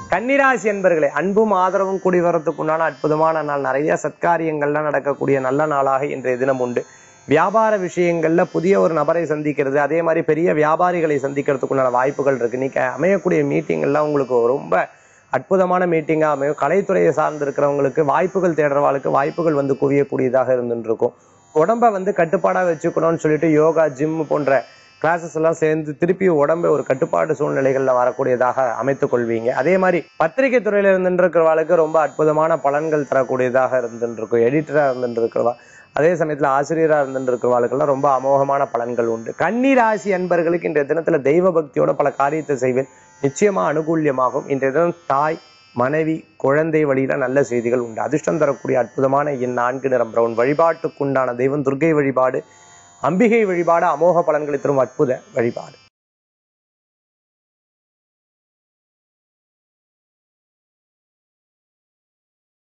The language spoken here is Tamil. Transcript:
கன்னிராசி என்பர்களே அன்பும் ஆதரவும் கூடி வரத்துக்கு உண்டான அற்புதமான நாள் நிறைய சத்காரியங்கள்லாம் நடக்கக்கூடிய நல்ல நாளாக இன்றைய தினம் உண்டு வியாபார விஷயங்கள்ல புதிய ஒரு நபரை சந்திக்கிறது அதே மாதிரி பெரிய வியாபாரிகளை சந்திக்கிறதுக்குண்டான வாய்ப்புகள் இருக்கு இன்னைக்கு அமையக்கூடிய மீட்டிங்கெல்லாம் உங்களுக்கு ரொம்ப அற்புதமான மீட்டிங்காக அமையும் கலைத்துறையை சார்ந்து இருக்கிறவங்களுக்கு வாய்ப்புகள் தேடுறவாளுக்கு வாய்ப்புகள் வந்து குவியக்கூடியதாக இருந்துட்டு இருக்கும் உடம்ப வந்து கட்டுப்பாடாக வச்சுக்கணும்னு சொல்லிட்டு யோகா ஜிம் போன்ற கிளாஸஸ் எல்லாம் சேர்ந்து திருப்பி உடம்பை ஒரு கட்டுப்பாடு சூழ்நிலைகளில் வரக்கூடியதாக அமைத்துக் கொள்வீங்க அதே மாதிரி பத்திரிகை துறையில இருந்துட்டு இருக்கிறவாளுக்கு ரொம்ப அற்புதமான பலன்கள் தரக்கூடியதாக இருந்துட்டு இருக்கும் எடிட்டராக இருந்துட்டு இருக்கிறவா அதே சமயத்தில் ஆசிரியராக இருந்துட்டு இருக்கிறவாளுக்கெல்லாம் ரொம்ப அமோகமான பலன்கள் உண்டு கன்னி ராசி அன்பர்களுக்கு இன்றைய தினத்துல தெய்வ பக்தியோட பல காரியத்தை செய்வேன் நிச்சயமா அனுகூல்யமாகும் இன்றைய தினம் தாய் மனைவி குழந்தை வழியில நல்ல செய்திகள் உண்டு அதிர்ஷ்டம் தரக்கூடிய அற்புதமான என் நான்கு நிறம் பிரவுன் வழிபாட்டுக்குண்டான தெய்வம் துர்க்கை வழிபாடு அம்பிகை வழிபாடு அமோக பலன்களை தரும் அற்புத வழிபாடு